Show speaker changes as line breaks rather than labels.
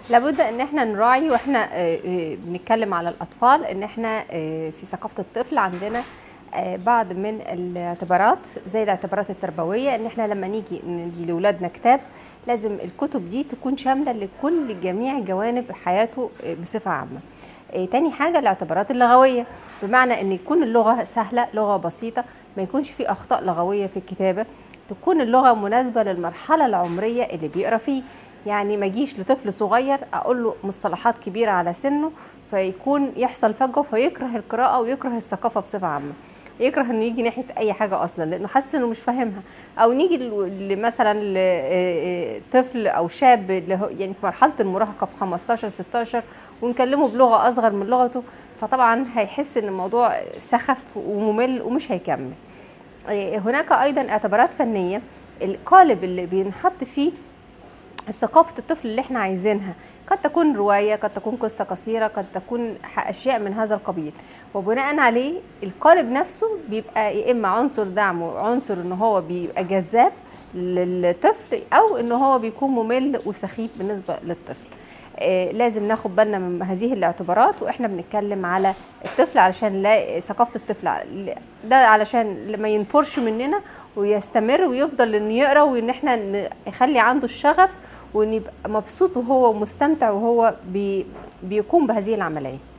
لابد ان احنا نراعي واحنا آه، آه، بنتكلم على الاطفال ان احنا آه، في ثقافه الطفل عندنا آه، بعض من الاعتبارات زي الاعتبارات التربويه ان احنا لما نيجي ندي لاولادنا كتاب لازم الكتب دي تكون شامله لكل جميع جوانب حياته آه، بصفه عامه آه، تاني حاجه الاعتبارات اللغويه بمعنى ان يكون اللغه سهله لغه بسيطه ما يكونش في اخطاء لغويه في الكتابه تكون اللغه مناسبه للمرحله العمريه اللي بيقرا فيه يعني ما اجيش لطفل صغير اقول له مصطلحات كبيره على سنه فيكون يحصل فجوه فيكره القراءه ويكره الثقافه بصفه عامه يكره انه يجي ناحيه اي حاجه اصلا لانه حاسس انه مش فاهمها او نيجي ل- ل- مثلا لطفل او شاب اللي هو يعني في مرحله المراهقه في 15 16 ونكلمه بلغه اصغر من لغته فطبعا هيحس ان الموضوع سخف وممل ومش هيكمل إيه، هناك ايضا اعتبارات فنيه القالب اللي بينحط فيه ثقافة الطفل اللي احنا عايزينها قد تكون رواية قد تكون قصة قصيرة قد تكون ح- أشياء من هذا القبيل وبناء عليه القالب نفسه بيبقى يا إما عنصر دعم وعنصر إن هو بيبقى جذاب للطفل أو إن هو بيكون ممل وسخيف بالنسبة للطفل آه، لازم ناخد بالنا من هذه الاعتبارات واحنا بنتكلم على الطفل علشان لا ثقافه الطفل ع- ده علشان ما ينفرش مننا ويستمر ويفضل انه يقرا وان احنا نخلي عنده الشغف وان يبقى مبسوط وهو مستمتع وهو بي بيقوم بهذه العمليه